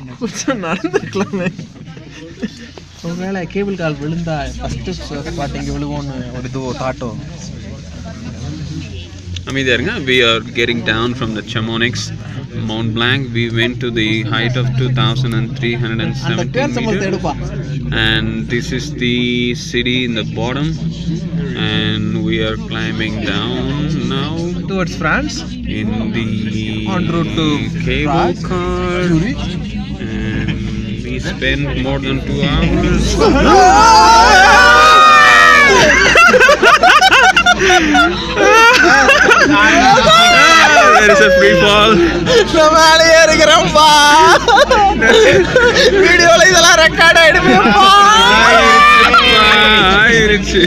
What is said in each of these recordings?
கொஞ்சம் நடந்துக்கலாமே ஒருவேளை கேபிள் கால் விழுந்தா ஃபஸ்ட்டு ஸ்பாட் இங்கே விழுவோன்னு ஒரு இது தாட்டோ அமைதியா இருங்க we are getting down from the chamonix mount blanc we went to the height of 2317 அந்த பேர் சம்பளத்தை meters எடுப்பா and this is the city in the bottom and we are climbing down now towards France in the En route to cable France. car Zurich. and we spent more than two hours there is a free fall மேலேயே இருக்கிறோம்ப்பா வீடியோல இதெல்லாம் record ஆயிடுமேப்பா ஆயிருச்சு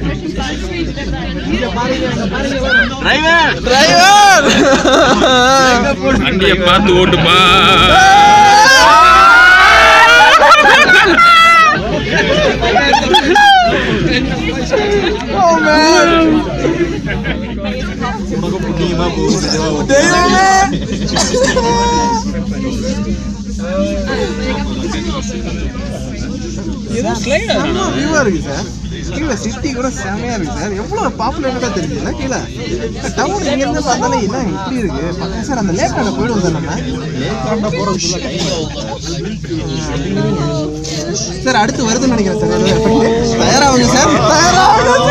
driver வண்டியை பார்த்து ஓட்டுப்பா Oh man. தெய்வமே ஏதோ slide ஆகும் வியூவா இருக்கு சார் கீழே சிட்டி கூட செமையா இருக்கு சார் எவ்வளவு பாப்புலேட்டடா தெரியுதுல்ல கீழே டவுன் இங்க இருந்து பார்த்தாலே என்ன இப்படி இருக்கு பக்கம் சார் அந்த லேக் அங்க போயிடுவோம் சார் நம்ம சார் அடுத்து வருதுன்னு நினைக்கிறேன் சார் தயாராகுங்க சார் தயாராகுங்க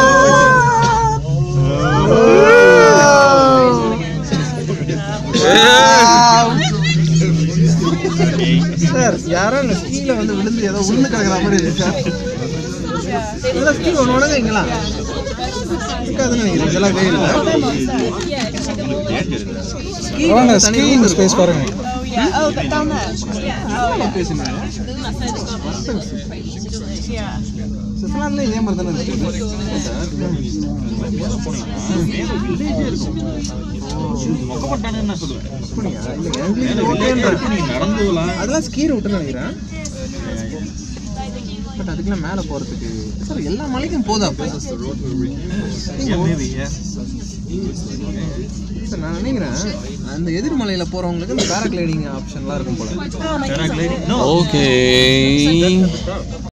சார் யாரோ இந்த ஸ்கீல வந்து விழுந்து ஏதோ உளுந்து கிடக்குற மாதிரி இருக்கு சார் இதெல்லாம் ஸ்கீ ஒன்று உடனே இங்கெல்லாம் இருக்காதுன்னு நினைக்கிறேன் இதெல்லாம் வெயில் வாங்க ஸ்கீயிங் ஸ்பேஸ் பாருங்க Oh yeah. Oh, but down there. Yeah. Oh yeah. பேசுனேன் Yeah. சுவிட்சர்லாந்துல இதே மாதிரி தானே இருக்கு அப்படியா? இல்லைங்க, எங்களுக்கு ஓகேன்ற. அதெல்லாம் ஸ்கீ ரூட்னு நினைக்கிறேன் பட் அதுக்கெல்லாம் மேலே போகிறதுக்கு சார் எல்லா மலைக்கும் போதா அப்போ சார் நான் நினைக்கிறேன் அந்த எதிர்மலையில் போகிறவங்களுக்கு இந்த பேராகிளைடிங் ஆப்ஷன்லாம் இருக்கும் போல ஓகே